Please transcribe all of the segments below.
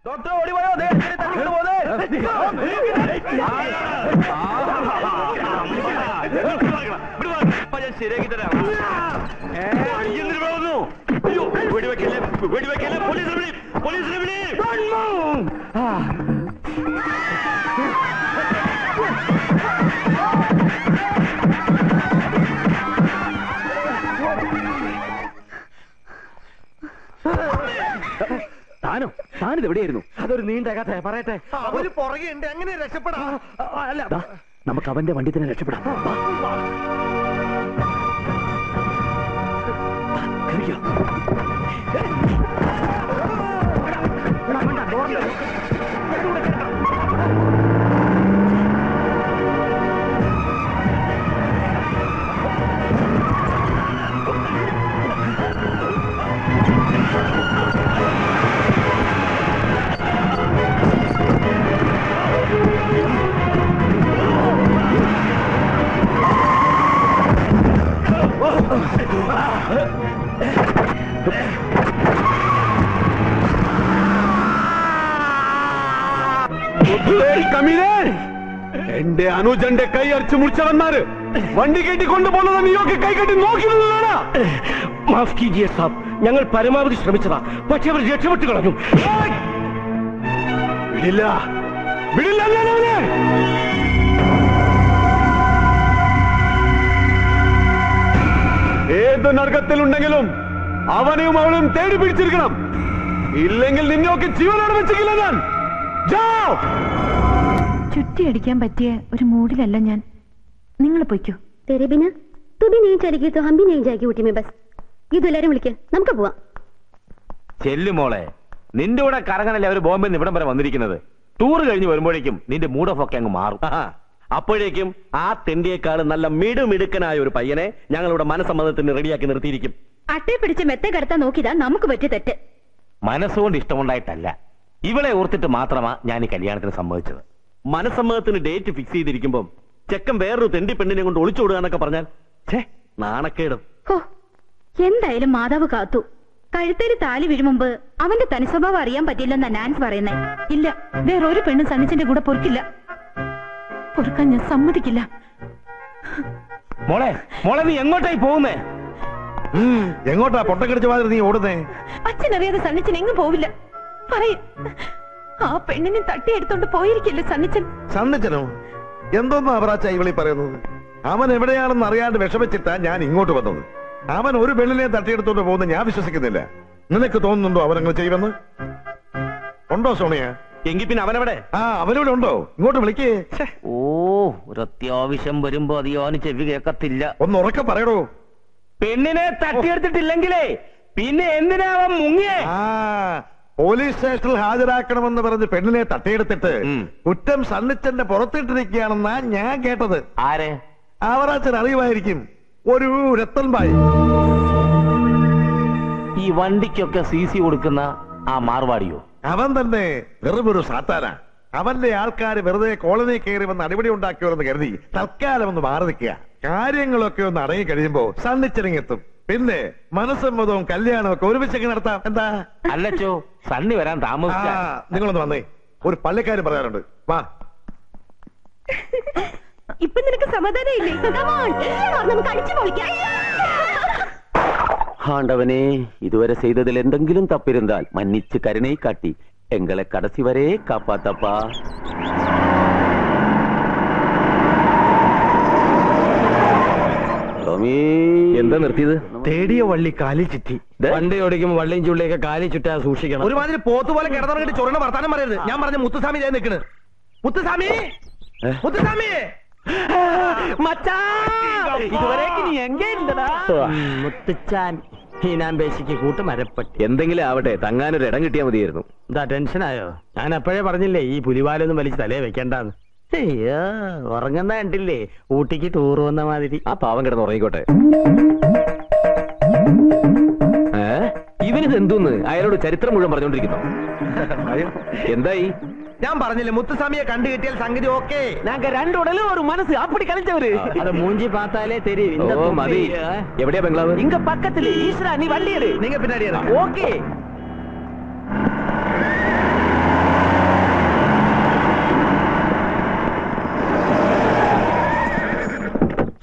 Doctor ഓടിപ്പോയോ ദേ, ഇതിനെ തട്ടിക്കൊണ്ട് പോന്നേ. അപ്പൊ ഞാൻ ശരിയാക്കി തരാം ഏ, എന്തിനു പോകുന്നു അയ്യോ വെടിവെക്കല്ലേ വെടിവെക്കല്ലേ പോലീസിനെ വിളി പോലീസിനെ വിളി താനോ താനിത് എവിടെയായിരുന്നു അതൊരു നീണ്ട കഥ പറയട്ടെ അവര് പുറകെ ഉണ്ട് എങ്ങനെ രക്ഷപ്പെടാം അല്ല നമുക്ക് അവന്റെ വണ്ടി തന്നെ രക്ഷപ്പെടാം വാ. കേറിക്കോ. എന്റെ അനുജന്റെ കൈ അടിച്ചു മുറിച്ചവന്മാര് വണ്ടി കെട്ടി കൊണ്ടുപോകുന്നത് നീയൊക്കെ കൈ കെട്ടി നോക്കി നിന്നതാണ് മാഫ് കീജിയെ സാബ് ഞങ്ങൾ പരമാവധി ശ്രമിച്ചതാ പക്ഷെ അവർ രക്ഷപ്പെട്ടു കളഞ്ഞു വിടില്ല വിടില്ല ഞാൻ അവനെ ഏത് നർഗത്തിലുണ്ടെങ്കിലും അവനെയും അവളും തേടി പിടിച്ചിരിക്കണം ഇല്ലെങ്കിൽ നിന്നെയൊക്കെ ജീവനോട് വെച്ചിട്ടില്ല ഞാൻ ജാओ ചുറ്റിയടിക്കാൻ പറ്റിയ ഒരു മൂഡിലല്ല ഞാൻ നിങ്ങൾ പൊയ്ക്കോ तेरे बिना तू भी नहीं चलेगी तो हम भी नहीं जाएगी ഊട്ടി में बस ഇത് എല്ലാരും വിളിക്ക നമുക്ക് പോവാം ചെല്ലുമോളെ നിന്റെ കൂടെ കറങ്ങാനല്ലേ അവര് ബോംബെ നിന്ന് ഇവിടം വരെ വന്നിരിക്കുന്നത് ടൂർ കഴിഞ്ഞ് വരുമ്പോഴേക്കും നിന്റെ മൂഡ് ഓഫ് ഒക്കെ അങ്ങ് മാറും അപ്പോഴേക്കും ആ തെണ്ടിയേക്കാൾ നല്ല മിടുമിടുക്കനായ ഒരു പയ്യനെ ഞങ്ങളിവിടെ മനസ്സമ്മതത്തിന് റെഡിയാക്കി നിർത്തിയിരിക്കും അട്ടയെ പിടിച്ച് മെത്തെ കടത്താൻ നോക്കിയതാ നമുക്ക് പറ്റിയ തെറ്റ് മനസ്സുകൊണ്ട് ഇഷ്ടമുണ്ടായിട്ടല്ല ഇവളെ ഓർത്തിട്ട് മാത്രമാ ഞാൻ ഈ കല്യാണത്തിന് സമ്മതിച്ചത് മനസ്സമ്മതത്തിന് ഡേറ്റ് ഫിക്സ് ചെയ്തിരിക്കുമ്പം ചെക്കൻ വേറൊരു തെണ്ടി പെണ്ണിനെ കൊണ്ട് ഒളിച്ചോടുക എന്നൊക്കെ പറഞ്ഞാൽ ഛേ നാണക്കേടും ഹോ എന്തായാലും മാതാവ് കാത്തു കഴുത്തേല് താലി വീഴും മുമ്പ് അവന്റെ തനി സ്വഭാവം അറിയാൻ പറ്റില്ലെന്നാ നാൻസ് പറയുന്നേ ഇല്ല വേറൊരു പെണ്ണും സണ്ണിച്ചന്റെ കൂടെ പൊറുക്കില്ല പൊറുക്കാൻ ഞാൻ സമ്മതിക്കില്ല മോളെ മോളെ നീ എങ്ങോട്ടായി പോകുന്നേ എങ്ങോട്ടാ പൊട്ടക്കടിച്ച മാതിരി നീ ഓടുന്നേ അച്ഛനറിയാതെ സണ്ണിച്ചൻ എങ്ങും പോവില്ല പറയും ആ പെണ്ണിനെ തട്ടിയെടുത്തോണ്ട് പോയിരിക്കില്ല സണ്ണിച്ചൻ സന്നിച്ചനോ എന്തോന്നാ അവറാച്ച ഇവളി പറയുന്നത് അവൻ എവിടെയാണെന്ന് അറിയാണ്ട് വിഷമിച്ചിട്ടാ ഞാൻ ഇങ്ങോട്ട് വന്നത് അവൻ ഒരു പെണ്ണിനെ തട്ടിയെടുത്തോണ്ട് പോകുന്നത് ഞാൻ വിശ്വസിക്കുന്നില്ല നിനക്ക് തോന്നുന്നുണ്ടോ അവനങ്ങനെ ചെയ്യുമെന്ന് ഉണ്ടോ സോണിയ എങ്കിൽ പിന്നെ അവനവിടെ ആ അവനിവിടെ ഉണ്ടോ ഇങ്ങോട്ട് വിളിക്കേ ഛെ, ഓ ഒരു അത്യാവശ്യം വരുമ്പോ അത് യോന് ചെവി കേൾക്കത്തില്ല ഒന്ന് ഉറക്കെ പറയടോ പെണ്ണിനെ തട്ടിയെടുത്തിട്ടില്ലെങ്കിലേ പിന്നെ എന്തിനാ അവൻ മുങ്ങിയേ ആ പോലീസ് സ്റ്റേഷനിൽ ഹാജരാക്കണമെന്ന് പറഞ്ഞ് പെണ്ണിനെ തട്ടിയെടുത്തിട്ട് ഉം. കുറ്റം സണ്ണിച്ചന്റെ പുറത്തിട്ടിരിക്കുകയാണെന്നാ ഞാൻ കേട്ടത് ആരെ അവറാച്ചൻ അറിയുമായിരിക്കും ഒരു രത്തൻ ബായി ഈ വണ്ടിക്കൊക്കെ സി സി കൊടുക്കുന്ന ആ മാർവാടിയോ അവൻ തന്നെ വെറുമൊരു സാത്താന അവന്റെ ആൾക്കാർ വെറുതെ കോളനി കയറി വന്ന് അടിപൊളി ഉണ്ടാക്കിയോന്ന് കരുതി തൽക്കാലം ഒന്ന് മാറി നിൽക്കുക കാര്യങ്ങളൊക്കെ ഒന്ന് അടങ്ങി കഴിയുമ്പോ സണ്ണിച്ചിറങ്ങെത്തും പിന്നെ മനസ്സമ്മതവും കല്യാണവും ഒക്കെ ഒരുമിച്ചൊക്കെ നടത്താം എന്താ അല്ലച്ചോ സണ്ണി വരാൻ ആ താമസിച്ച നിങ്ങളൊന്ന് വന്നേ ഒരു പള്ളിക്കാരും പറയാറുണ്ട് വാ ഇപ്പൊ നിനക്ക് സമാധാനം ഇല്ലേ നമുക്ക് അടിച്ചു പൊളിക്കാം ஆண்டவனே இதுவரை செய்ததில் എന്തെങ്കിലും தப்பிருந்தால் மன்னிச்சு கருணை காட்டி எங்களை கடைசி வரை காப்பாத்தப்பா ടോമി എന്താ നിർത്തിയത് തേടിയ വള്ളി കാലിൽ ചുറ്റി ദേ. വണ്ടി ഓടിക്കുമ്പോ വള്ളിയും ചുള്ളിയൊക്കെ കാലിൽ ചുറ്റാ സൂക്ഷിക്കണം ഒരുമാതിരി പോത്ത് പോലെ കിടന്നിറങ്ങിട്ട് ചൊറണ വർത്താനം പറയരുത് ഞാൻ പറഞ്ഞ മുത്തുസ്വാമി ഞാൻ നിൽക്കണ് മുത്തുസ്വാമി ഏ? മുത്തുസ്വാമി ഇതുവരേക്ക് നീ എങ്കേ മുത്തുച്ചാൻ ഹീനാമ്പേശിക്ക് കൂട്ട് മരപ്പട്ടി എന്തെങ്കിലും ആവട്ടെ തങ്ങാനൊരു ഇടം കിട്ടിയാൽ മതിയായിരുന്നു എന്താ ടെൻഷനായോ ഞാൻ അപ്പോഴേ പറഞ്ഞില്ലേ ഈ പുലിവാലൊന്നും വലിച്ച് തലേ വെക്കണ്ടെന്ന് അയ്യോ ഉറങ്ങുന്ന കണ്ടില്ലേ ഊട്ടിക്ക് ടൂർ വന്ന മാതിരി ആ പാവം കിടന്ന് ഉറങ്ങിക്കോട്ടെ ഏ ഇവനിത് എന്തോന്ന് അയാളോട് ചരിത്രം മുഴുവൻ പറഞ്ഞോണ്ടിരിക്കുന്നു എന്തായി ഞാൻ പറഞ്ഞില്ലേ മുത്തുസ്വാമിയെ കണ്ടു കിട്ടിയാൽ സംഗതി ഓക്കേ ഞങ്ങ രണ്ടുടലും ഒരു മനസ്സ് അപ്പടി കളിച്ചവര് അത് മൂഞ്ചി പാത്താലേ തെരി ഓ മതി എവിടെയാ ബംഗ്ലാവ് ഇങ്ക പക്കത്തില് ഈശ്വര നീ വണ്ടി എട് നിങ്ങൾ പിന്നാടി ഇറങ്ങ്. ഓക്കേ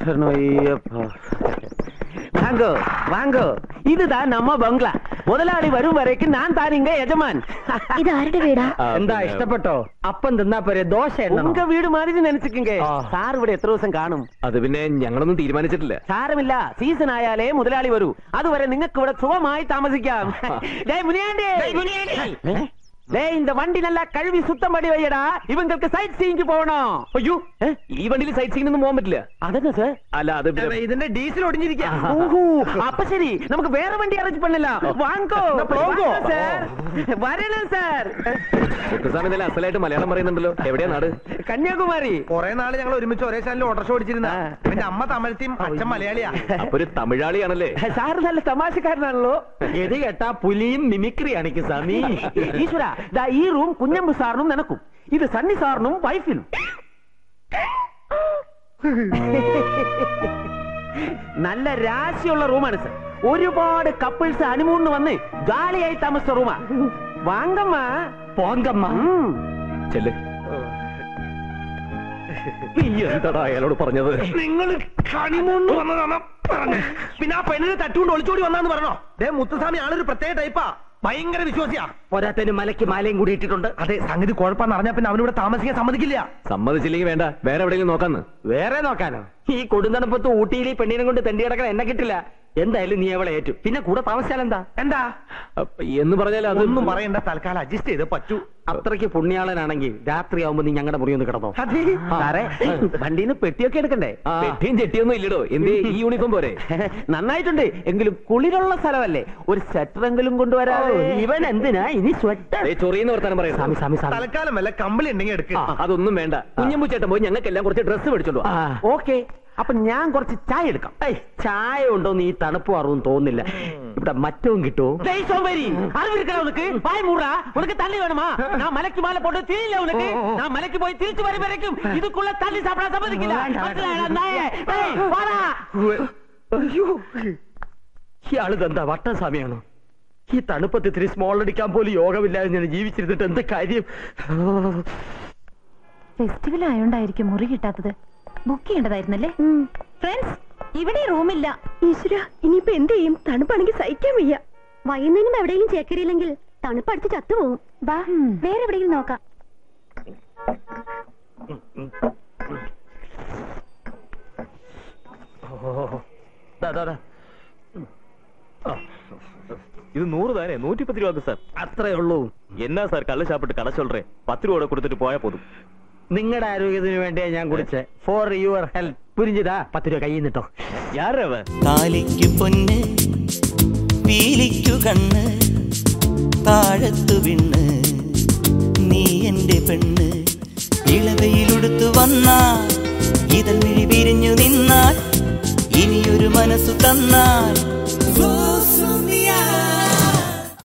வரணும் ஐயப்பா வாங்கோ வாங்கோ இதுதான் நம்ம பங்களா முதலாளி வரும் வரைக்கும் நான் தான் இங்க எஜமான் ഇത് ആരുടെ വീടാ എന്താ ഇഷ്ടപ്പെട്ടോ അപ്പം തിന്നാ പോരെ ദോശ എണ്ണണോ? உங்க வீடு மாதிரி நினைச்சுக்குங்க ആ. സാർ ഇവിടെ എത്ര ദിവസം കാണും അത് പിന്നെ ഞങ്ങളൊന്നും തീരുമാനിച്ചിട്ടില്ല സാരമില്ല സീസൺ ആയാലേ മുതലാളി വരൂ അതുവരെ നിങ്ങൾക്ക് ഇവിടെ സുഖമായി താമസിക്കാം டேய் முனியாண்டி ஏ? டேய் இந்த வண்டி நல்லா கழுவி சுத்தம் பண்ணி வையடா இவங்களுக்கு சைட் சீயிங்க்கு போகணும் അയ്യോ ഈ വണ്ടിയിൽ സൈറ്റ് സീൻ ഒന്നും പോകാൻ പറ്റില്ല അതെന്നാ സാർ അല്ല അത് പിന്നെ- ഇതിന്റെ ഡീസൽ ഒടിഞ്ഞിരിക്കാ ஓஹோ அப்ப சரி நமக்கு வேற வண்டி அரேஞ்ச் பண்ணலாம் வாங்கோ போங்கோ. சார் வரணும் சார் മുത്തുസ്വാമി നല്ല അസലായിട്ട് മലയാളം പറയുന്നുണ്ടല്ലോ എവിടെയാ നാട് കന്യാകുമാരി കൊറേ നാള് ഞങ്ങൾ ഒരുമിച്ച് ഒരേ ചാനലിൽ ഓട്ടർഷോ ഓടിച്ചിരുന്ന ആ. എന്റെ അമ്മ തമിഴത്തെയും അച്ഛൻ മലയാളിയാ അപ്പൊ ഒരു തമിഴാളിയാണല്ലേ സാറ് നല്ല തമാശക്കാരനാണല്ലോ ഗതി കേട്ടാ പുലിയും മിമിക്രി കാണിക്കും സ്വാമി ഈശ്വര ദാ ഈ റൂം കുഞ്ഞമ്പു സാറിനും നിനക്കും ഇത് സണ്ണി സാറിനും വൈഫിനും നല്ല രാശിയുള്ള റൂമാണ് സർ ഒരുപാട് കപ്പിൾസ് ഹണിമൂണിന് വന്ന് ജാളിയായി താമസിച്ച റൂമാ വാങ്കമ്മ പോങ്കമ്മ ഉം. ചെല്ല് നീ എന്താടാ അയാളോട് പറഞ്ഞത് നിങ്ങൾ കണിമൂന്ന് വന്നതാണ് പറഞ്ഞു പിന്നെ ആ പെണ്ണിനെ തട്ടുകൊണ്ട് ഒളിച്ചോടി വന്നാന്ന് പറഞ്ഞോ ദേ മുത്തുസ്വാമി ആളൊരു പ്രത്യേക ടൈപ്പാ ഭയങ്കര വിശ്വാസിയാ പോരാത്തതിന് മലയ്ക്ക് മാലയും കൂടി ഇട്ടിട്ടുണ്ട് അതെ സംഗതി കുഴപ്പമെന്ന് അറിഞ്ഞാ പിന്നെ അവനിവിടെ താമസിക്കാൻ സമ്മതിക്കില്ല സമ്മതിച്ചില്ലെങ്കിൽ വേണ്ട വേറെ എവിടെയെങ്കിലും നോക്കാന്ന് വേറെ നോക്കാനോ ഈ കൊടുന്തണപ്പത്ത് ഊട്ടിയിൽ ഈ പെണ്ണിനെ കൊണ്ട് തെണ്ടി കിടക്കണ എന്നെ കിട്ടില്ല എന്തായാലും നീ അവളെ ഏറ്റു പിന്നെ കൂടെ താമസിച്ചാൽ എന്താ എന്താ അപ്പൊ എന്ന് പറഞ്ഞാൽ അത് ഒന്നും പറയണ്ട തൽക്കാലം അഡ്ജസ്റ്റ് ചെയ്ത് പറ്റൂ അത്രയ്ക്ക് പുണ്യാളനാണെങ്കിൽ രാത്രി ആവുമ്പോ നീ ഞങ്ങളുടെ മുറി ഒന്ന് കിടന്നോ അതെ സാറേ വണ്ടിന്ന് പെട്ടിയൊക്കെ എടുക്കണ്ടേ ആ, പെട്ടിയും ചെട്ടിയൊന്നും ഇല്ലടോ എന്തേ ഈ യൂണിഫോം പോരെ നന്നായിട്ടുണ്ട് എങ്കിലും കുളിരുള്ള സ്ഥലമല്ലേ ഒരു സെറ്ററെങ്കിലും കൊണ്ടുവരാതെ ഇവൻ എന്തിനാ ഇനി സ്വെറ്റർ ദേ, ചൊറിയെന്ന് വർത്താനം സ്വാമി പറയാം സ്വാമി സ്വാമി തൽക്കാലം വല്ല കമ്പിളി ഉണ്ടെങ്കിൽ എടുക്കുക അതൊന്നും വേണ്ട കുഞ്ഞമ്പൂച്ചേട്ടൻ പോയി ഞങ്ങൾക്കെല്ലാം കുറച്ച് ഡ്രസ്സ് മേടിച്ചോണ്ടോ ആ. ഓക്കെ അപ്പൊ ഞാൻ കുറച്ച് ചായ എടുക്കാം ഏയ്, ചായ ഉണ്ടോന്ന് ഈ തണുപ്പ് അറിവും തോന്നില്ല ഇവിടെ മറ്റവും കിട്ടുമോ டேய் சோம்பேறி அறிவு இருக்கா உனக்கு வாய் மூடுறா உனக்கு தண்ணி வேணுமா நான் மலைக்கு மேல போட்டு தெரியல உனக்கு நான் மலைக்கு போய் திருச்சி வரும் வரைக்கும் இதுக்குள்ள தண்ணி சாப்பிட சம்மதிக்கல മനസ്സിലായടാ, നായേ? டேய், வாடா. അയ്യോ ഇയാള് എന്താ വട്ടസ്വാമിയാണോ ഈ തണുപ്പത്ത് ഇത്തിരി സ്മോൾ അടിക്കാൻ പോലും യോഗമില്ലാതെ ഞാൻ ജീവിച്ചിരുന്നിട്ട് എന്ത് കാര്യം ഫെസ്റ്റിവൽ ആയോണ്ടായിരിക്കും മുറി കിട്ടാത്തത് ബുക്ക് ചെയ്യേണ്ടതായിരുന്നല്ലേ ഫ്രണ്ട്സ് ഇവിടെ റൂമില്ല ഈശ്വര ഇനിയിപ്പോ എന്ത് ചെയ്യും തണുപ്പാണെങ്കിൽ സഹിക്കാൻ വയ്യ വൈകുന്നേരം എവിടെയെങ്കിലും ചേക്കരിയില്ലെങ്കിൽ തണുപ്പടിച്ച് ചത്തുപോകും വാ വേറെ എവിടെയെങ്കിലും നോക്കാം ദാ, ദാ, ദാ. இது நூறு தானே நூற்றி பத்து ரூபாக்கு சார் അത്രേ ഉള്ളൂ என்ன சார் கள்ள சாப்பிட்டு கடை சொல்றேன் பத்து ரூபா கொடுத்துட்டு போயா போதும் നിങ്ങളുടെ ആരോഗ്യത്തിന് വേണ്ടിയാ ഞാൻ കുടിച്ചേ ഫോർ യുവർ ഹെൽപ്പ് പുരിഞ്ചിതാ പത്ത് രൂപ കയ്യിൽ നിട്ടോ யார் அவன் താലിക്കു പൊന്ന് പീലിക്കു കണ്ണ് താഴത്തു വിണ്ണ് നീ എന്റെ പെണ്ണ് ഇളവയിലുടുത്തു വന്നാൽ ഇതൾ മിഴി വിരിഞ്ഞു നിന്നാൽ ഇനിയൊരു മനസ്സു തന്നാൽ